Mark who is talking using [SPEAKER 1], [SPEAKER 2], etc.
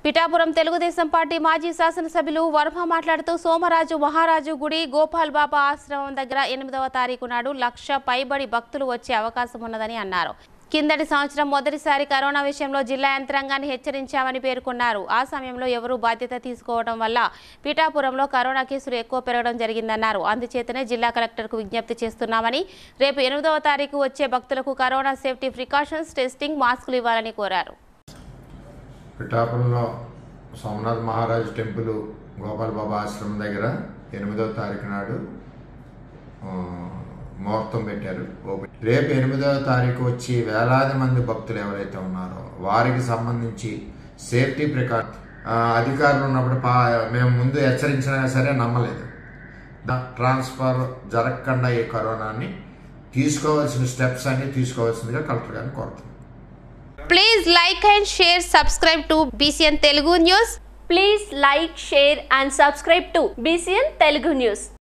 [SPEAKER 1] Pithapuram Telugu Desam party మాజీ శాసనసభ్యులు వర్మ మాట్లాడుతూ సోమరాజు మహారాజు గుడి గోపాల్ బాబా ఆశ్రమం దగ్గర ఎనిమిదవ తారీఖు నాడు లక్ష పైబడి భక్తులు వచ్చే అవకాశం ఉన్నదని అన్నారు కిందటి సంవత్సరం మొదటిసారి కరోనా విషయంలో జిల్లా యంత్రాంగాన్ని హెచ్చరించామని పేర్కొన్నారు ఆ సమయంలో ఎవరూ బాధ్యత తీసుకోవడం వల్ల పిఠాపురంలో కరోనా కేసులు ఎక్కువ పెరగడం జరిగిందన్నారు అందుచేతనే జిల్లా కలెక్టర్కు విజ్ఞప్తి చేస్తున్నామని రేపు ఎనిమిదవ తారీఖు వచ్చే భక్తులకు కరోనా సేఫ్టీ ప్రికాషన్స్ టెస్టింగ్ మాస్కులు ఇవ్వాలని కోరారు
[SPEAKER 2] పిఠాపురంలో సోమనాథ్ మహారాజ్ టెంపుల్ గోపాల్ బాబా ఆశ్రమం దగ్గర ఎనిమిదవ తారీఖు నాడు ఆ, ముహూర్తం పెట్టారు ఓపెన్ రేపు ఎనిమిదవ తారీఖు వచ్చి వేలాది మంది భక్తులు ఎవరైతే ఉన్నారో వారికి సంబంధించి సేఫ్టీ ప్రికాషన్ అధికారులు ఉన్నప్పుడు పా మేము ముందు హెచ్చరించినా సరే నమ్మలేదు దా- ట్రాన్స్ఫర్ జరగకుండా ఈ కరోనాని తీసుకోవాల్సిన స్టెప్స్ అన్ని తీసుకోవాల్సిందిగా కలెక్టర్ గారిని కోరుతున్నాం
[SPEAKER 1] please like and share subscribe to BCN Telugu news
[SPEAKER 3] Please like, share and subscribe to BCN Telugu News.